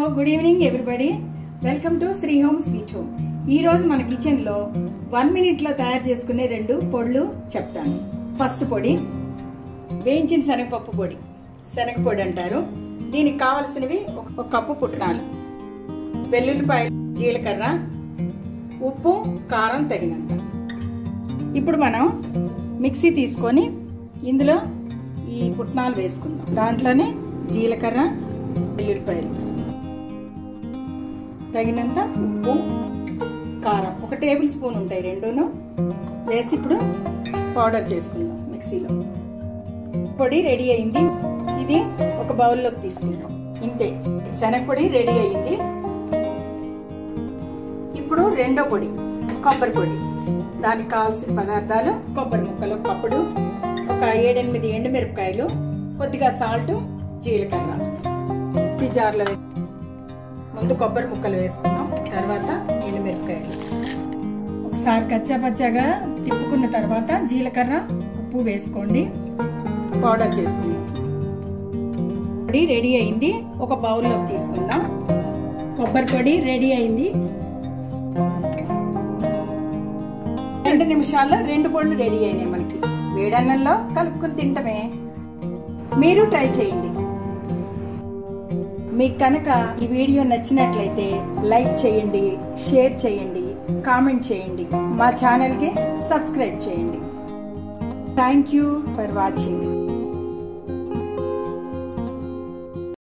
good evening everybody welcome to Sri home sweet home ఈ రోజు మన కిచెన్ లో వన్ మినిట్ లో తయారు చేసుకునే రెండు పొడులు చెప్తాను ఫస్ట్ పొడి వేయించిన శనగపప్పు పొడి శనగ పొడి అంటారు దీనికి కావలసినవి ఒక ఒక కప్పు పుట్నాలు వెల్లుల్లిపాయలు జీలకర్ర ఉప్పు కారం తగినంత ఇప్పుడు మనం మిక్సీ తీసుకొని ఇందులో ఈ పుట్నాలు వేసుకుందాం దాంట్లోనే జీలకర్ర వెల్లుల్లిపాయలు తగినంత ఉప్పు కారం ఒక టేబుల్ స్పూన్ ఉంటాయి రెండును వేసి ఇప్పుడు పౌడర్ చేసుకుందాం మిక్సీలో పొడి రెడీ అయింది ఇది ఒక బౌల్లోకి తీసుకుందాం ఇంతే శనగపొడి రెడీ అయింది ఇప్పుడు రెండో పొడి కొబ్బరి పొడి దానికి కావాల్సిన పదార్థాలు కొబ్బరి ముక్కలు కప్పుడు ఒక ఏడెనిమిది ఎండుమిరపకాయలు కొద్దిగా సాల్ట్ జీలకర్ర ఈ జార్లో ముందు కొబ్బరి ముక్కలు వేసుకున్నాం తర్వాత ఎండుమిరపకాయలు ఒకసారి కచ్చా పచ్చాగా తిప్పుకున్న తర్వాత జీలకర్ర ఉప్పు వేసుకోండి పౌడర్ చేసుకుందాం పొడి రెడీ అయింది ఒక బౌల్లోకి తీసుకుందాం కొబ్బరి పొడి రెడీ అయింది రెండు నిమిషాల్లో రెండు పొడులు రెడీ అయినాయి మనకి వేడన్నంలో కలుపుకుని తింటమే మీరు ట్రై చేయండి మీకు కనుక ఈ వీడియో నచ్చినట్లయితే లైక్ చేయండి షేర్ చేయండి కామెంట్ చేయండి మా ఛానల్కి సబ్స్క్రైబ్ చేయండి థ్యాంక్ యూ ఫర్ వాచింగ్